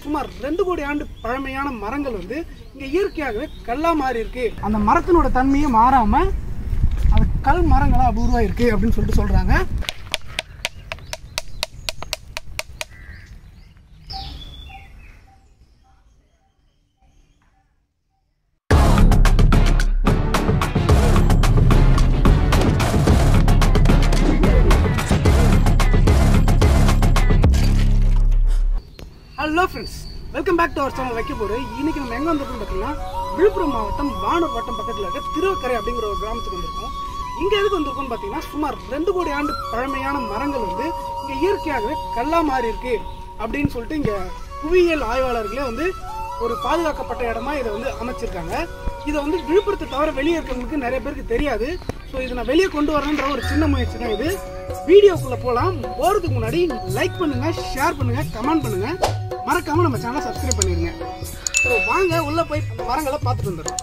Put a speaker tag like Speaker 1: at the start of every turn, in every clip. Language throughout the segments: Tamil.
Speaker 1: சுமார் ரெண்டு கோடி ஆண்டு பழமையான மரங்கள் வந்து இங்க இயற்கையாகவே கல்லா மாறி இருக்கு அந்த மரத்தினோட தன்மையை மாறாம அது கல் மரங்களா உருவாயிருக்கு அப்படின்னு சொல்லிட்டு சொல்றாங்க hello friends welcome back to our channel வைக்க போகிறோம் இன்னைக்கு நம்ம எங்கே வந்திருக்கோம் பார்த்தீங்கன்னா விழுப்புரம் மாவட்டம் வானூர் வட்டம் பக்கத்தில் இருக்க திருவக்கரை அப்படிங்கிற ஒரு கிராமத்துக்கு வந்திருக்கோம் இங்கே எதுக்கு வந்திருக்கோம்னு பார்த்தீங்கன்னா சுமார் ரெண்டு கோடி ஆண்டு பழமையான மரங்கள் வந்து இங்கே இயற்கையாகவே கல்லா மாறி இருக்கு அப்படின்னு சொல்லிட்டு இங்கே புவியியல் ஆய்வாளர்களே வந்து ஒரு பாதுகாக்கப்பட்ட இடமா இதை வந்து அமைச்சிருக்காங்க இதை வந்து விழுப்புரத்தை தவிர வெளியே இருக்கவங்களுக்கு நிறைய பேருக்கு தெரியாது ஸோ இதை நான் வெளியே கொண்டு வரேன்ற ஒரு சின்ன முயற்சி தான் இது வீடியோக்குள்ள போகலாம் போகிறதுக்கு முன்னாடி லைக் பண்ணுங்க ஷேர் பண்ணுங்க கமெண்ட் பண்ணுங்க மறக்காம நம்ம சேனலை சப்ஸ்கிரைப் பண்ணிருங்க ஸோ வாங்க உள்ள போய் அந்த மரங்களை பார்த்துட்டு வந்துடுறோம்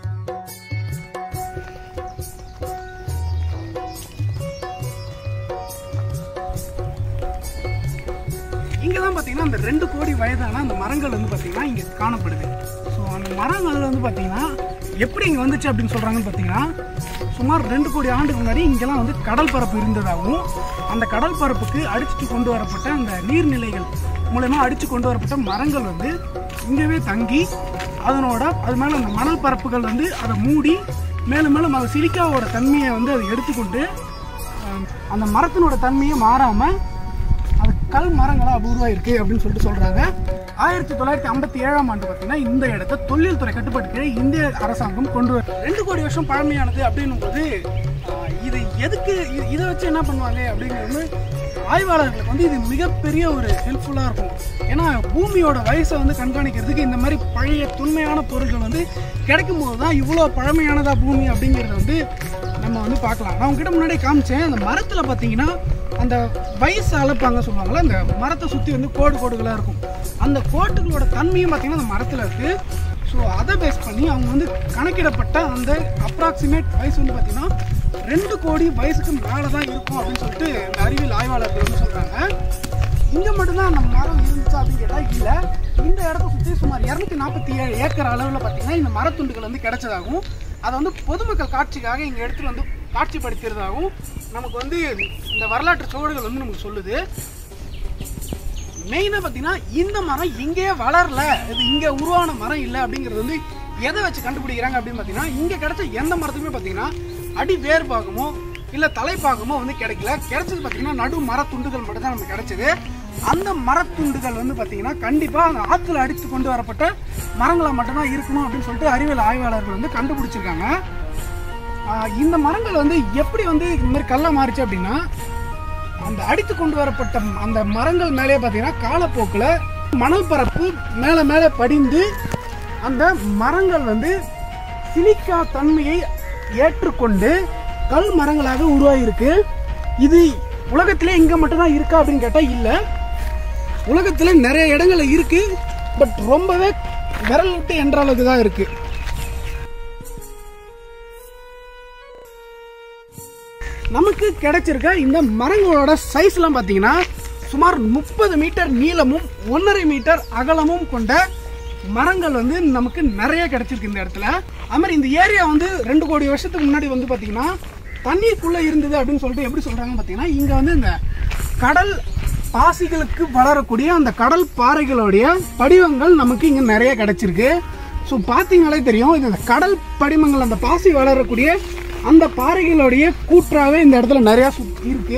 Speaker 1: இங்க தான் பாத்தீங்கன்னா அந்த ரெண்டு கோடி வயதான அந்த மரங்கள் வந்து பாத்தீங்கன்னா இங்க காணப்படுது ஸோ அந்த மரங்கள் வந்து பாத்தீங்கன்னா எப்படி இங்க வந்துச்சு அப்படின்னு சொல்றாங்கன்னு பாத்தீங்கன்னா சுமார் ரெண்டு கோடி ஆண்டுக்கு முன்னாடி இங்கெல்லாம் வந்து கடல் பரப்பு இருந்ததாகவும் அந்த கடல் பரப்புக்கு அடிச்சுட்டு கொண்டு வரப்பட்ட அந்த நீர்நிலைகள் மூலயமா அடிச்சு கொண்டு வரப்பட்ட மரங்கள் வந்து இங்கவே தங்கி அதனோட அது மேல அந்த மணல் பரப்புகள் வந்து அதை மூடி மேலும் மேலும் அந்த சிலிக்காவோட தன்மையை வந்து அதை எடுத்துக்கொண்டு அஹ், அந்த மரத்தினோட தன்மையை மாறாம அது கல் மரங்களா உருவாயிருக்கு அப்படின்னு சொல்லிட்டு சொல்றாங்க ஆயிரத்தி தொள்ளாயிரத்தி ஐம்பத்தி ஏழாம் ஆண்டு பார்த்தீங்கன்னா இந்த இடத்த தொழில் துறை கட்டுப்பாட்டு கீழே இந்திய அரசாங்கம் கொண்டு வர ரெண்டு கோடி வருஷம் பழமையானது அப்படின்னும் போது ஆஹ், இது எதுக்கு இ- இதை வச்சு என்ன பண்ணுவாங்க அப்படிங்கிறது ஆய்வாளர்களுக்கு வந்து இது மிகப்பெரிய ஒரு ஹெல்ப்ஃபுல்லாக இருக்கும் ஏன்னா பூமியோட வயசை வந்து கண்காணிக்கிறதுக்கு இந்த மாதிரி பழைய தொன்மையான பொருட்கள் வந்து கிடைக்கும் போது தான் இவ்வளோ பழமையானதா பூமி அப்படிங்கிறத வந்து நம்ம வந்து பார்க்கலாம் நான் உங்ககிட்ட முன்னாடியே காமிச்சேன் அந்த மரத்தில் பார்த்தீங்கன்னா அந்த வயசு அளப்பாங்க சொல்லுவாங்கல்ல அந்த மரத்தை சுற்றி வந்து கோடு கோடுகளாக இருக்கும் அந்த கோட்டுகளோட தன்மையும் பார்த்தீங்கன்னா அந்த மரத்தில் இருக்குது ஸோ அதை பேஸ் பண்ணி அவங்க வந்து கணக்கிடப்பட்ட அந்த அப்ராக்சிமேட் வயசு வந்து பார்த்தீங்கன்னா ரெண்டு கோடி வயசுக்கு மேலே தான் இருக்கும் அப்படின்னு சொல்லிட்டு இந்த அறிவியல் ஆய்வாளர்கள் வந்து சொல்கிறாங்க இங்கே மட்டும்தான் அந்த மரம் இருந்துச்சா அப்படின்னு கேட்டால் இல்லை இந்த இடத்த சுற்றி சுமார் இரநூத்தி நாற்பத்தி ஏழு ஏக்கர் அளவில் பார்த்தீங்கன்னா இந்த மரத்துண்டுகள் வந்து கிடைச்சதாகவும் அதை வந்து பொதுமக்கள் காட்சிக்காக இங்கே எடுத்துகிட்டு வந்து காட்சிப்படுத்துறதாகவும் நமக்கு வந்து இந்த வரலாற்று சுவடுகள் வந்து நமக்கு சொல்லுது மெயினாக பார்த்தீங்கன்னா இந்த மரம் இங்கேயே வளரல இது இங்கே உருவான மரம் இல்லை அப்படிங்கிறது வந்து எதை வச்சு கண்டுபிடிக்கிறாங்க அப்படின்னு பார்த்தீங்கன்னா இங்கே கிடைச்ச எந்த மரத்துக்குமே பார்த்தீங்கன்னா அடி வேர் பாகமோ இல்லை தலைப்பாகமோ வந்து கிடைக்கல கிடைச்சது பார்த்தீங்கன்னா நடு மரத்துண்டுகள் மட்டும் தான் நமக்கு கிடைச்சது அந்த மரத்துண்டுகள் வந்து பார்த்தீங்கன்னா கண்டிப்பாக அந்த ஆற்றுல அடித்து கொண்டு வரப்பட்ட மரங்களாக மட்டும்தான் இருக்கணும் அப்படின்னு சொல்லிட்டு அறிவியல் ஆய்வாளர்கள் வந்து கண்டுபிடிச்சிருக்காங்க ஆஹ் இந்த மரங்கள் வந்து எப்படி வந்து இந்த மாதிரி கல்லா மாறிச்சு அப்படின்னா அந்த அடித்து கொண்டு வரப்பட்ட அந்த மரங்கள் மேலே பார்த்தீங்கன்னா காலப்போக்கில் மணல் பரப்பு மேலே மேலே படிந்து அந்த மரங்கள் வந்து சிலிக்கா தன்மையை ஏற்றுக்கொண்டு கல் மரங்களாக உருவாகியிருக்கு இது உலகத்திலே இங்கே மட்டும்தான் இருக்கா அப்படின்னு கேட்டால் இல்லை உலகத்தில் நிறைய இடங்கள்ல இருக்கு பட் ரொம்பவே விரல் விட்டு என்ற அளவுக்கு தான் இருக்கு நமக்கு கிடைச்சிருக்க இந்த மரங்களோட சைஸ்லாம் பார்த்தீங்கன்னா சுமார் முப்பது மீட்டர் நீளமும் ஒன்றரை மீட்டர் அகலமும் கொண்ட மரங்கள் வந்து நமக்கு நிறைய கிடைச்சிருக்கு இந்த இடத்துல அது மாதிரி இந்த ஏரியா வந்து ரெண்டு கோடி வருஷத்துக்கு முன்னாடி வந்து பார்த்தீங்கன்னா தண்ணீருக்குள்ளே இருந்தது அப்படின்னு சொல்லிட்டு எப்படி சொல்கிறாங்கன்னு பார்த்தீங்கன்னா இங்கே வந்து இந்த கடல் பாசிகளுக்கு வளரக்கூடிய அந்த கடல் பாறைகளுடைய படிவங்கள் நமக்கு இங்கே நிறைய கிடைச்சிருக்கு ஸோ பார்த்தீங்கனாலே தெரியும் இது இந்த கடல் படிமங்கள் அந்த பாசி வளரக்கூடிய அந்த பாறைகளுடைய கூற்றாவே இந்த இடத்துல நிறைய சுத்தி இருக்கு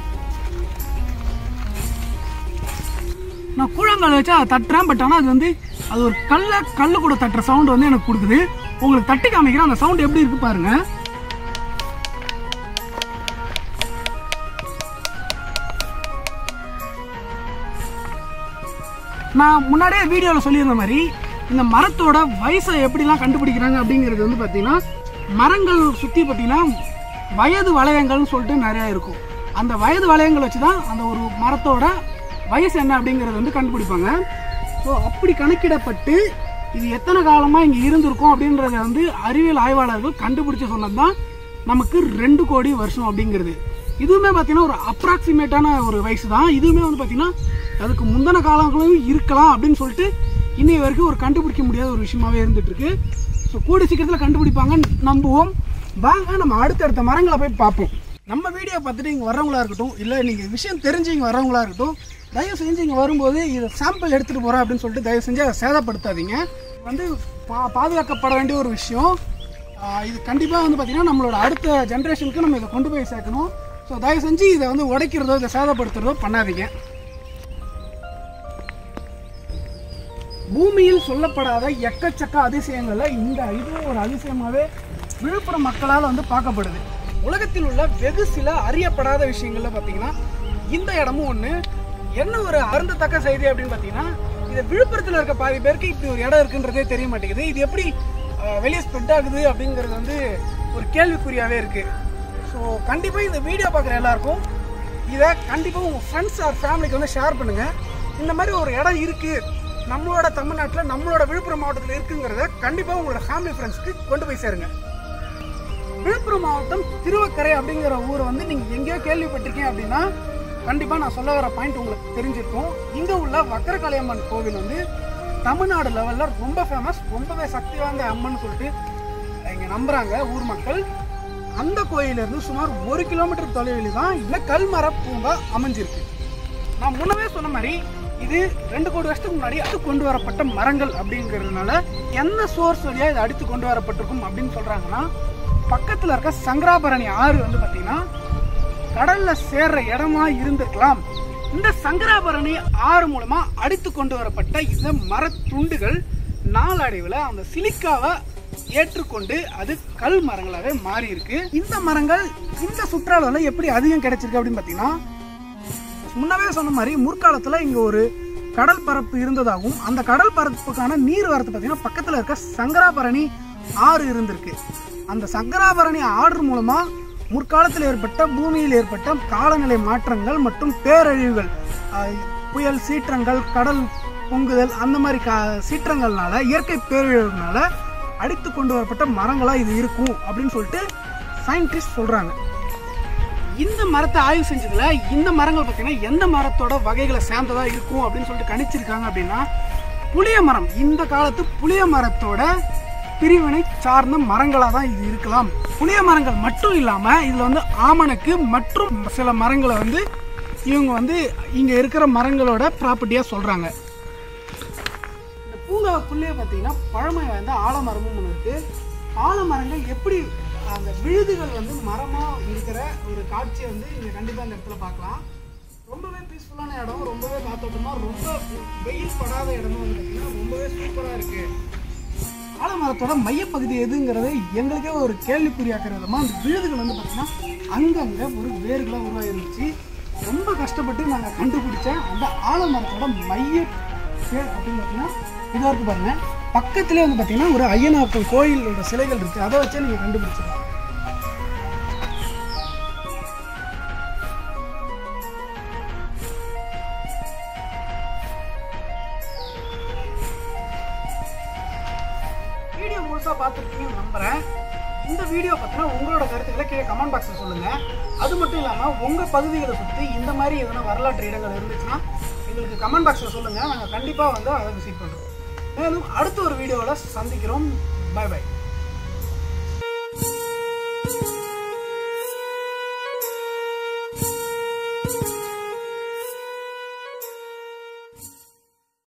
Speaker 1: நான் கூழாங்கல் வச்சு அதை தட்டுறேன் பட் ஆனால் அது வந்து அது ஒரு கல்ல கல்லு கூட தட்டுற சவுண்ட் வந்து எனக்கு கொடுக்குது உங்களுக்கு தட்டி காமிக்கிறேன் அந்த சவுண்ட் எப்படி இருக்கு பாருங்க நான் முன்னாடியே வீடியோவில் சொல்லியிருந்த மாதிரி இந்த மரத்தோட வயசை எப்படிலாம் கண்டுபிடிக்கிறாங்க அப்படிங்கிறது வந்து பார்த்தீங்கன்னா மரங்கள் சுற்றி பார்த்தீங்கன்னா வயது வளையங்கள்னு சொல்லிட்டு நிறையா இருக்கும் அந்த வயது வளையங்கள் வச்சு தான் அந்த ஒரு மரத்தோட வயசு என்ன அப்படிங்கிறது வந்து கண்டுபிடிப்பாங்க ஸோ அப்படி கணக்கிடப்பட்டு இது எத்தனை காலமாக இங்கே இருந்திருக்கும் அப்படின்றத வந்து அறிவியல் ஆய்வாளர்கள் கண்டுபிடிச்சு சொன்னது தான் நமக்கு ரெண்டு கோடி வருஷம் அப்படிங்கிறது இதுவுமே பார்த்தீங்கன்னா ஒரு அப்ராக்சிமேட்டான ஒரு வயசு தான் இதுவுமே வந்து பார்த்தீங்கன்னா அதுக்கு முந்தின காலங்களும் இருக்கலாம் அப்படின்னு சொல்லிட்டு இன்னைய வரைக்கும் ஒரு கண்டுபிடிக்க முடியாத ஒரு விஷயமாவே இருந்துட்டு இருக்கு ஸோ கூடிய சீக்கிரத்தில் கண்டுபிடிப்பாங்கன்னு நம்புவோம் வாங்க நம்ம அடுத்தடுத்த மரங்களை போய் பார்ப்போம் நம்ம வீடியோ பார்த்துட்டு இங்கே வரவங்களா இருக்கட்டும் இல்லை நீங்கள் விஷயம் தெரிஞ்சு இங்கே வரவங்களா இருக்கட்டும் தயவு செஞ்சு இங்கே வரும்போது இதை சாம்பிள் எடுத்துகிட்டு போகிறேன் அப்படின்னு சொல்லிட்டு தயவு செஞ்சு அதை சேதப்படுத்தாதீங்க இது வந்து பா பாதுகாக்கப்பட வேண்டிய ஒரு விஷயம் ஆஹ் இது கண்டிப்பாக வந்து பார்த்திங்கன்னா நம்மளோட அடுத்த ஜென்ரேஷனுக்கு நம்ம இதை கொண்டு போய் சேர்க்கணும் ஸோ தயவு செஞ்சு இதை வந்து உடைக்கிறதோ இதை சேதப்படுத்துறதோ பண்ணாதீங்க பூமியில் சொல்லப்படாத எக்கச்சக்க அதிசயங்கள்ல இந்த இதுவும் ஒரு அதிசயமாவே விழுப்புரம் மக்களால் வந்து பார்க்கப்படுது உலகத்தில் உள்ள வெகு சில அறியப்படாத விஷயங்கள்ல பார்த்தீங்கன்னா இந்த இடமும் ஒன்று என்ன ஒரு அருந்தத்தக்க செய்தி அப்படின்னு பார்த்தீங்கன்னா இது விழுப்புரத்தில் இருக்க பாதி பேருக்கு இப்படி ஒரு இடம் இருக்குன்றதே தெரிய மாட்டேங்குது இது எப்படி அஹ், வெளியே ஸ்ப்ரெட் ஆகுது அப்படிங்கிறது வந்து ஒரு கேள்விக்குறியாவே இருக்கு ஸோ கண்டிப்பாக இந்த வீடியோ பார்க்குற எல்லாருக்கும் இதை கண்டிப்பாக உங்கள் ஃப்ரெண்ட்ஸ் ஆர் ஃபேமிலிக்கு வந்து ஷேர் பண்ணுங்கள் இந்த மாதிரி ஒரு இடம் இருக்குது நம்மளோட தமிழ்நாட்டில் நம்மளோட விழுப்புரம் மாவட்டத்தில் இருக்குங்கிறத கண்டிப்பாக உங்களோட ஃபேமிலி ஃப்ரெண்ட்ஸ்க்கு கொண்டு போய் சேருங்க விழுப்புரம் மாவட்டம் திருவக்கரை அப்படிங்கிற ஊரை வந்து நீங்கள் எங்கேயோ கேள்விப்பட்டிருக்கீங்க அப்படின்னா கண்டிப்பாக நான் சொல்ல வர பாயிண்ட் உங்களுக்கு தெரிஞ்சிருக்கும் இங்கே உள்ள வக்கரகாளியம்மன் கோவில் வந்து தமிழ்நாடு லெவலில் ரொம்ப ஃபேமஸ் ரொம்பவே சக்தி வாய்ந்த அம்மன் சொல்லிட்டு இங்கே நம்புகிறாங்க ஊர் மக்கள் அந்த கோயிலிருந்து சுமார் ஒரு கிலோமீட்டர் தொலைவில் தான் இந்த கல்மர பூங்கா அமைஞ்சிருக்கு நான் முன்னவே சொன்ன மாதிரி இது ரெண்டு கோடி வருஷத்துக்கு முன்னாடி அடித்து கொண்டு வரப்பட்ட மரங்கள் அப்படிங்கிறதுனால எந்த சோர்ஸ் வழியா இது அடித்து கொண்டு வரப்பட்டிருக்கும் அப்படின்னு சொல்றாங்கன்னா பக்கத்துல இருக்க சங்கராபரணி ஆறு வந்து பாத்தீங்கன்னா கடல்ல சேர்ற இடமா இருந்திருக்கலாம் இந்த சங்கராபரணி ஆறு மூலமா அடித்து கொண்டு வரப்பட்ட இந்த மரத்துண்டுகள் நாளடைவில் அந்த சிலிக்காவை ஏற்றுக்கொண்டு அது கல் மரங்களாவே மாறி இருக்கு இந்த மரங்கள் இந்த சுற்றாலத்தில் எப்படி அதிகம் கிடைச்சிருக்கு அப்படின்னு பார்த்தீங்கன்னா முன்னவே சொன்ன மாதிரி முற்காலத்தில் இங்கே ஒரு கடல் பரப்பு இருந்ததாகவும் அந்த கடல் பரப்புக்கான நீர் வரது பார்த்தீங்கன்னா பக்கத்தில் இருக்க சங்கராபரணி ஆறு இருந்திருக்கு அந்த சங்கராபரணி ஆறு மூலமாக முற்காலத்தில் ஏற்பட்ட பூமியில் ஏற்பட்ட காலநிலை மாற்றங்கள் மற்றும் பேரழிவுகள் ஆஹ், புயல் சீற்றங்கள் கடல் பொங்குதல் அந்த மாதிரி கா சீற்றங்கள்னால இயற்கை பேரழிவுனால அடித்து கொண்டு வரப்பட்ட மரங்களாக இது இருக்கும் அப்படின்னு சொல்லிட்டு சயின்டிஸ்ட் சொல்கிறாங்க இந்த மரத்தை ஆய்வு செஞ்சதுல இந்த மரங்கள் பார்த்தீங்கன்னா எந்த மரத்தோட வகைகளை சேர்ந்ததா இருக்கும் அப்படின்னு சொல்லிட்டு கணிச்சிருக்காங்க அப்படின்னா புளிய மரம் இந்த காலத்து புளிய மரத்தோட பிரிவினை சார்ந்த மரங்களாக தான் இது இருக்கலாம் புளிய மரங்கள் மட்டும் இல்லாமல் இதில் வந்து ஆமணக்கு மற்றும் சில மரங்களை வந்து இவங்க வந்து இங்கே இருக்கிற மரங்களோட ப்ராப்பர்ட்டியாக சொல்கிறாங்க இந்த பூங்காவுக்குள்ளேயே பார்த்தீங்கன்னா பழமை வாய்ந்த ஆலமரமும் ஒன்று இருக்கு ஆலமரங்கள் எப்படி அந்த விழுதுகள் வந்து மரமா இருக்கிற ஒரு காட்சியை வந்து நீங்க கண்டிப்பா இந்த இடத்துல பார்க்கலாம் ரொம்பவே பீஸ்ஃபுல்லான இடம் ரொம்பவே காத்தோட்டமா ரொம்ப வெயில் படாத இடமும் வந்து பார்த்தீங்கன்னா ரொம்பவே சூப்பரா இருக்கு ஆலமரத்தோட மையப்பகுதி எதுங்கிறது எங்களுக்கே ஒரு கேள்விக்குறியாக்குற விதமா அந்த விழுதுகள் வந்து பார்த்தீங்கன்னா அங்கங்க ஒரு வேர்களாக உருவாயிருந்துச்சு ரொம்ப கஷ்டப்பட்டு நாங்கள் கண்டுபிடிச்ச அந்த ஆலமரத்தோட மைய பேர் அப்படின்னு பார்த்தீங்கன்னா இதா இருக்கு பாருங்க பக்கத்துலேயே வந்து பார்த்தீங்கன்னா ஒரு ஐயனாப்பன் கோயிலோட சிலைகள் இருக்கு அதை வச்சே நீங்கள் கண்டுபிடிச்சிடலாம் வீடியோ முழுசாக பார்த்துருக்கீங்கன்னு நம்புகிறேன் இந்த வீடியோ பற்றின உங்களோட கருத்துக்களை கீழே கமெண்ட் பாக்ஸில் சொல்லுங்கள் அது மட்டும் இல்லாமல் உங்கள் பகுதிகளை சுற்றி இந்த மாதிரி எதனா வரலாற்று இடங்கள் இருந்துச்சுன்னா எங்களுக்கு கமெண்ட் பாக்ஸில் சொல்லுங்கள் நாங்கள் கண்டிப்பாக வந்து அதை விசிட் பண்ணுறோம் மேலும் அடுத்த ஒரு வீடியோவில் சந்திக்கிறோம் பை பை